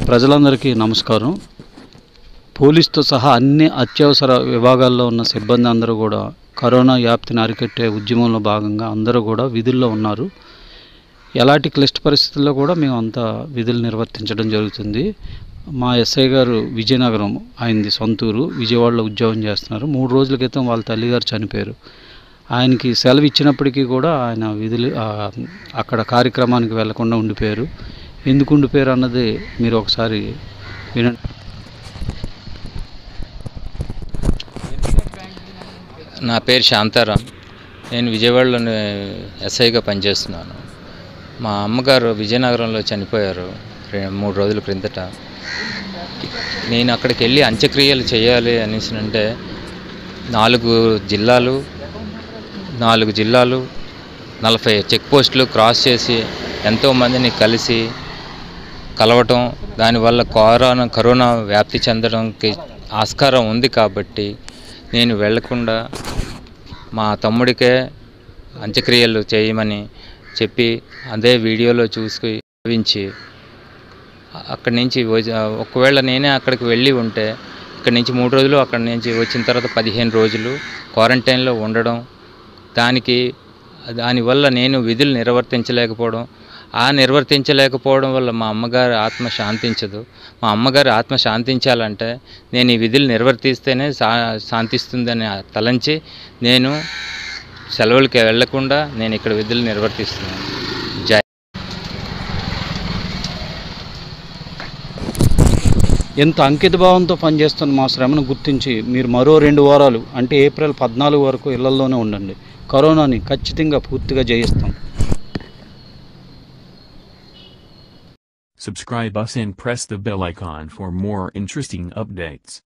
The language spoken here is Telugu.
ప్రజలందరికీ నమస్కారం పోలీస్తో సహా అన్ని అత్యవసర విభాగాల్లో ఉన్న సిబ్బంది అందరూ కూడా కరోనా వ్యాప్తిని అరికట్టే ఉద్యమంలో భాగంగా అందరూ కూడా విధుల్లో ఉన్నారు ఎలాంటి క్లిష్ట పరిస్థితుల్లో కూడా మేము అంతా విధులు నిర్వర్తించడం జరుగుతుంది మా ఎస్ఐ గారు విజయనగరం ఆయనది సొంతూరు విజయవాడలో ఉద్యోగం చేస్తున్నారు మూడు రోజుల క్రితం వాళ్ళ తల్లిగారు చనిపోయారు ఆయనకి సెలవు ఇచ్చినప్పటికీ కూడా ఆయన విధులు ఆ, అక్కడ కార్యక్రమానికి వెళ్లకుండా ఉండిపోయారు ఎందుకు ఉండిపోయారు అన్నది మీరు ఒకసారి వినండి నా పేరు శాంతారాం నేను విజయవాడలోని ఎస్ఐగా పనిచేస్తున్నాను మా అమ్మగారు విజయనగరంలో చనిపోయారు రె- మూడు రోజుల క్రిందట నేను అక్కడికి వెళ్ళి అంత్యక్రియలు చేయాలి అనేసి అంటే నాలుగు జిల్లాలు నాలుగు జిల్లాలు నలభై చెక్ పోస్టులు క్రాస్ చేసి ఎంతోమందిని కలిసి కలవటం దానివల్ల కరోనా కరోనా వ్యాప్తి చెందడానికి ఆస్కారం ఉంది కాబట్టి నేను వెళ్లకుండా మా తమ్ముడికే అంత్యక్రియలు చేయమని చెప్పి అదే వీడియోలో చూసి భావించి అక్కడి నుంచి వజ- ఒకవేళ నేనే అక్కడికి వెళ్ళి ఉంటే ఇక్కడి నుంచి మూడు రోజులు అక్కడి నుంచి వచ్చిన తర్వాత పదిహేను రోజులు క్వారంటైన్లో ఉండడం దానికి దానివల్ల నేను విధులు నిర్వర్తించలేకపోవడం ఆ నిర్వర్తించలేకపోవడం వల్ల మా అమ్మగారి ఆత్మ శాంతించదు మా అమ్మగారి ఆత్మ శాంతించాలంటే నేను ఈ విధులు నిర్వర్తిస్తేనే శా శాంతిస్తుందని తలంచి నేను సెలవులకి వెళ్లకుండా నేను ఇక్కడ విధులు నిర్వర్తిస్తున్నాను జై ఎంత అంకిత భావంతో పనిచేస్తున్న మా శ్రమను గుర్తించి మీరు మరో రెండు వారాలు అంటే ఏప్రిల్ పద్నాలుగు వరకు ఇళ్లలోనే ఉండండి కరోనాని ఖచ్చితంగా పూర్తిగా జయిస్తాం Subscribe us and press the bell icon for more interesting updates.